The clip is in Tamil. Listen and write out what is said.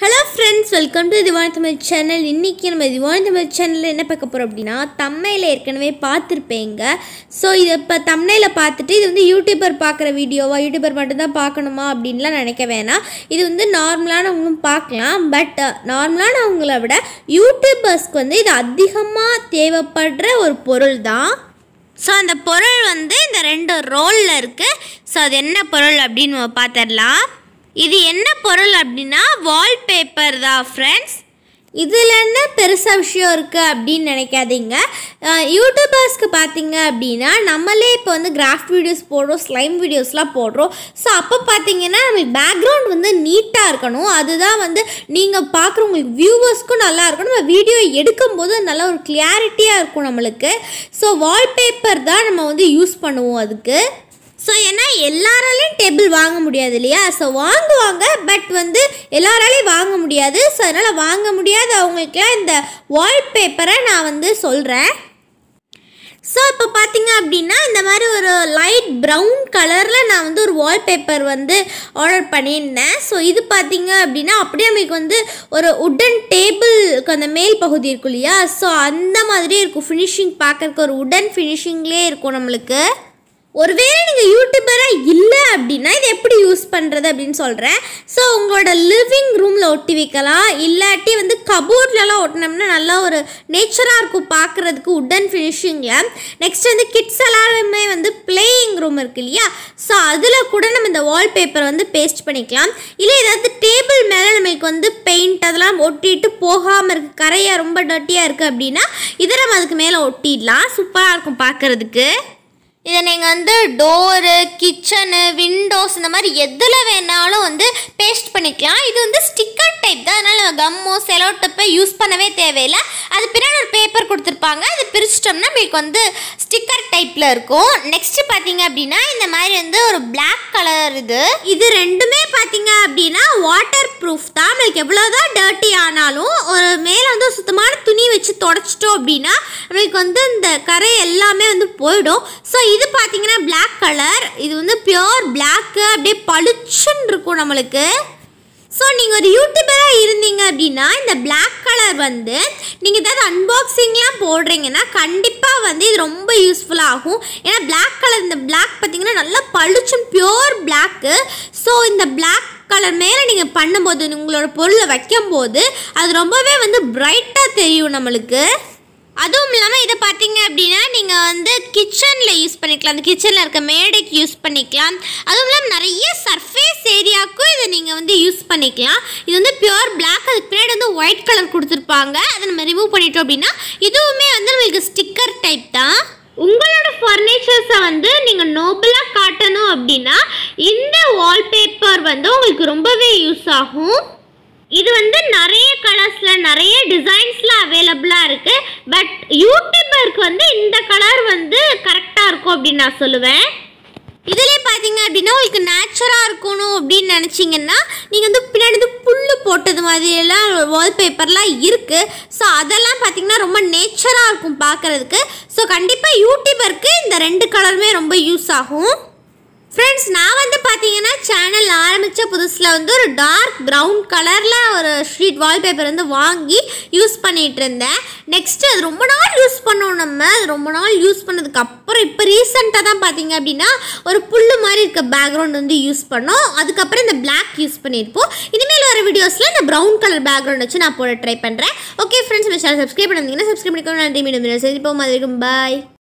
hello friends welcome to Divani Tamil channel இன்றைக்கி நம்ம திவானி தமிழ் சேனலில் என்ன பார்க்க போகிறோம் அப்படின்னா தம்னையில் ஏற்கனவே பார்த்துருப்பேங்க ஸோ இதை இப்போ தம்னையில் பார்த்துட்டு இது வந்து யூடியூபர் பார்க்குற வீடியோவா யூடியூபர் மட்டும்தான் பார்க்கணுமா அப்படின்லாம் நினைக்க வேணாம் இது வந்து நார்மலானவங்களும் பார்க்கலாம் பட் நார்மலானவங்கள விட யூடியூபர்ஸ்க்கு வந்து இது அதிகமாக தேவைப்படுற ஒரு பொருள் தான் ஸோ அந்த பொருள் வந்து இந்த ரெண்டு ரோலில் இருக்குது ஸோ அது என்ன பொருள் அப்படின்னு நம்ம பார்த்துடலாம் இது என்ன பொருள் அப்படின்னா வால்பேப்பர் தான் ஃப்ரெண்ட்ஸ் இதில் என்ன பெருசாக விஷயம் இருக்குது அப்படின்னு நினைக்காதீங்க அஹ் யூடியூபர்ஸ்க்கு பார்த்தீங்க அப்படின்னா நம்மளே இப்போ வந்து கிராஃப்ட் வீடியோஸ் போடுறோம் ஸ்லைம் வீடியோஸ்லாம் போடுறோம் ஸோ அப்போ பார்த்தீங்கன்னா நம்மளுக்கு பேக்ரவுண்ட் வந்து நீட்டாக இருக்கணும் அதுதான் வந்து நீங்கள் பார்க்குறவங்களுக்கு வியூவர்ஸ்க்கும் நல்லா இருக்கணும் நம்ம வீடியோ எடுக்கும்போது நல்ல ஒரு கிளியாரிட்டியாக இருக்கும் நம்மளுக்கு ஸோ வால்பேப்பர் தான் நம்ம வந்து யூஸ் பண்ணுவோம் அதுக்கு ஸோ ஏன்னா எல்லாராலையும் டேபிள் வாங்க முடியாது இல்லையா ஸோ வாங்குவாங்க பட் வந்து எல்லாராலையும் வாங்க முடியாது ஸோ அதனால் வாங்க முடியாத அவங்களுக்குலாம் இந்த வால்பேப்பரை நான் வந்து சொல்கிறேன் ஸோ இப்போ பார்த்தீங்க அப்படின்னா இந்த மாதிரி ஒரு லைட் ப்ரௌன் கலரில் நான் வந்து ஒரு வால்பேப்பர் வந்து ஆர்டர் பண்ணியிருந்தேன் ஸோ இது பார்த்தீங்க அப்படின்னா அப்படியே நமக்கு வந்து ஒரு உட்டன் டேபிளுக்கு அந்த மேல் பகுதி இருக்கும் இல்லையா ஸோ அந்த மாதிரியே இருக்கும் ஃபினிஷிங் பார்க்கறதுக்கு ஒரு உடன் ஃபினிஷிங்லேயே இருக்கும் நம்மளுக்கு ஒருவேளை நீங்கள் யூடியூபராக இல்லை அப்படின்னா இதை எப்படி யூஸ் பண்ணுறது அப்படின்னு சொல்கிறேன் ஸோ உங்களோட லிவிங் ரூமில் ஒட்டி வைக்கலாம் இல்லாட்டி வந்து கபோர்ட்லலாம் ஒட்டினோம்னா நல்லா ஒரு நேச்சராக இருக்கும் பார்க்குறதுக்கு உட்டன் ஃபினிஷிங்கில் நெக்ஸ்ட் வந்து கிட்ஸ் எல்லாருமே வந்து பிளேயிங் ரூம் இருக்கு இல்லையா ஸோ அதில் கூட நம்ம இந்த வால்பேப்பர் வந்து பேஸ்ட் பண்ணிக்கலாம் இல்லை ஏதாவது டேபிள் மேலே நமக்கு வந்து பெயிண்ட் அதெல்லாம் ஒட்டிட்டு போகாமல் இருக்குது கரையாக ரொம்ப டர்ட்டியாக இருக்குது அப்படின்னா இதை நம்ம அதுக்கு மேலே ஒட்டிடலாம் சூப்பராக இருக்கும் பார்க்குறதுக்கு இதை நீங்கள் வந்து டோரு கிச்சனு விண்டோஸ் இந்த மாதிரி எதில் வேணாலும் வந்து பேஸ்ட் பண்ணிக்கலாம் இது வந்து ஸ்டிக்கர் டைப் தான் அதனால் நம்ம கம்மோ செலோ டப்பை யூஸ் பண்ணவே தேவையில்லை அது பின்னாடி ஒரு பேப்பர் கொடுத்துருப்பாங்க அது பிரிச்சிட்டோம்னா உங்களுக்கு வந்து ஸ்டிக்கர் டைப்பில் இருக்கும் நெக்ஸ்ட்டு பார்த்தீங்க அப்படின்னா இந்த மாதிரி வந்து ஒரு பிளாக் கலர் இது இது ரெண்டுமே பார்த்தீங்க அப்படின்னா வாட்டர் ப்ரூஃப் தான் நம்மளுக்கு எவ்வளோதான் டர்ட்டி ஆனாலும் ஒரு மேலே வந்து ஒரு சுத்தமான துணி வச்சு தொடச்சிட்டோம் அப்படின்னா நம்மளுக்கு வந்து இந்த கரை எல்லாமே வந்து போயிடும் ஸோ இது பார்த்தீங்கன்னா Black கலர் இது வந்து பியோர் பிளாக்கு அப்படியே பளிச்சுன்னு இருக்கும் நம்மளுக்கு ஸோ நீங்கள் ஒரு யூடியூபராக இருந்தீங்க அப்படின்னா இந்த Black கலர் வந்து நீங்கள் ஏதாவது அன்பாக்சிங்லாம் போடுறீங்கன்னா கண்டிப்பாக வந்து இது ரொம்ப யூஸ்ஃபுல் ஆகும் ஏன்னா Black கலர் இந்த Black பார்த்தீங்கன்னா நல்லா பளிச்சுன்னு பியோர் பிளாக்கு ஸோ இந்த Black கலர் மேலே நீங்கள் பண்ணும்போது உங்களோட பொருளை வைக்கும்போது அது ரொம்பவே வந்து பிரைட்டாக தெரியும் நம்மளுக்கு அதுவும் இல்லாமல் இதை பார்த்தீங்க அப்படின்னா நீங்கள் வந்து கிச்சனில் யூஸ் பண்ணிக்கலாம் அந்த கிச்சனில் இருக்க மேடைக்கு யூஸ் பண்ணிக்கலாம் அதுவும் இல்லாமல் நிறைய சர்ஃபேஸ் ஏரியாவுக்கும் இதை நீங்கள் வந்து யூஸ் பண்ணிக்கலாம் இது வந்து பியூர் Black அதுக்கு பின்னாடி வந்து ஒயிட் கலர் கொடுத்துருப்பாங்க அதை நம்ம ரிமூவ் பண்ணிட்டோம் அப்படின்னா இதுவுமே வந்து நம்மளுக்கு ஸ்டிக்கர் டைப் தான் உங்களோட ஃபர்னிச்சர்ஸை வந்து நீங்கள் நோபலாக காட்டணும் அப்படின்னா இந்த வால்பேப்பர் வந்து உங்களுக்கு ரொம்பவே யூஸ் ஆகும் இது வந்து நிறைய கலர்ஸில் நிறைய டிசைன்ஸில் அவைலபிளாக இருக்குது பட் யூடியூபருக்கு வந்து இந்த கலர் வந்து கரெக்டாக இருக்கும் அப்படின்னு நான் சொல்லுவேன் இதிலே பார்த்தீங்க அப்படின்னா உங்களுக்கு நேச்சராக இருக்கணும் அப்படின்னு நினச்சிங்கன்னா நீங்கள் வந்து பின்னாடி வந்து புல் போட்டது மாதிரியெல்லாம் வால்பேப்பர்லாம் இருக்குது ஸோ அதெல்லாம் பார்த்தீங்கன்னா ரொம்ப நேச்சராக இருக்கும் பார்க்குறதுக்கு ஸோ கண்டிப்பாக யூடியூபருக்கு இந்த ரெண்டு கலருமே ரொம்ப யூஸ் ஆகும் ஃப்ரெண்ட்ஸ் நான் வந்து பார்த்தீங்கன்னா சேனல் ஆரம்பித்த புதுசில் வந்து ஒரு டார்க் ப்ரௌன் கலரில் ஒரு ஷீட் வால்பேப்பர் வந்து வாங்கி யூஸ் பண்ணிகிட்டு இருந்தேன் நெக்ஸ்ட்டு அது ரொம்ப நாள் யூஸ் பண்ணோம் நம்ம அது ரொம்ப நாள் யூஸ் பண்ணதுக்கு அப்புறம் இப்போ ரீசெண்டாக தான் பார்த்தீங்க அப்படின்னா ஒரு புல்லு மாதிரி இருக்க பேக்ரவுண்ட் வந்து யூஸ் பண்ணோம் அதுக்கப்புறம் இந்த Black யூஸ் பண்ணியிருப்போம் இனிமேல் வர வீடியோஸில் இந்த ப்ரௌன் கலர் பேக்ரவுண்ட் வச்சு நான் போட ட்ரை பண்ணுறேன் ஓகே ஃப்ரெண்ட்ஸ் நம்ம சேனல் சப்ஸ்கிரைப் பண்ணிங்கன்னா சப்ஸ்கிரைப் பண்ணிக்கோங்க நன்றி மீண்டும் சந்திப்போம் அது வரைக்கும் பாய்